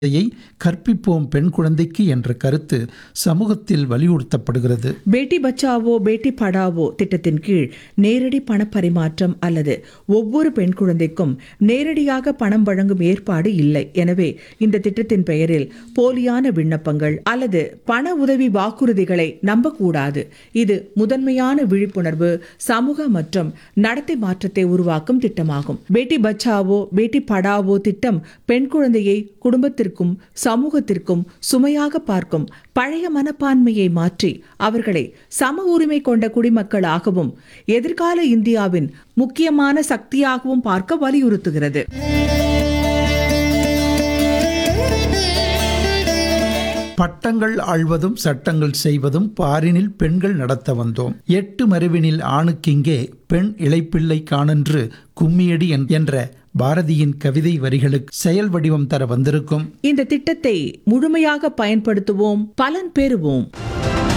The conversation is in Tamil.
யை கற்பிப்போம் பெண் குழந்தைக்கு என்ற கருத்து சமூகத்தில் வலியுறுத்தப்படுகிறது பேட்டி பச்சாவோ பேட்டி படாவோ திட்டத்தின் கீழ் நேரடி பணப்பரிமாற்றம் அல்லது ஒவ்வொரு பெண் குழந்தைக்கும் நேரடியாக பணம் வழங்கும் ஏற்பாடு இல்லை எனவே இந்த திட்டத்தின் பெயரில் போலியான விண்ணப்பங்கள் அல்லது பண உதவி வாக்குறுதிகளை நம்பக்கூடாது இது முதன்மையான விழிப்புணர்வு சமூக மற்றும் நடத்தை மாற்றத்தை உருவாக்கும் திட்டமாகும் பேட்டி பச்சாவோ பேட்டி படாவோ திட்டம் பெண் குழந்தையை குடும்பத்திற்கும் சமூகத்திற்கும் சுமையாக பார்க்கும் பழைய மனப்பான்மையை மாற்றி அவர்களை சம உரிமை கொண்ட குடிமக்களாகவும் எதிர்கால இந்தியாவின் முக்கியமான சக்தியாகவும் பார்க்க வலியுறுத்துகிறது பட்டங்கள் ஆழ்வதும் சட்டங்கள் செய்வதும் பாரினில் பெண்கள் நடத்த வந்தோம் எட்டு மறைவினில் ஆணுக்கிங்கே பெண் இளைப்பிள்ளை காணென்று கும்மியடி என்- என்ற பாரதியின் கவிதை வரிகளுக்கு செயல் வடிவம் தர வந்திருக்கும் இந்த திட்டத்தை முழுமையாக பயன்படுத்துவோம் பலன் பெறுவோம்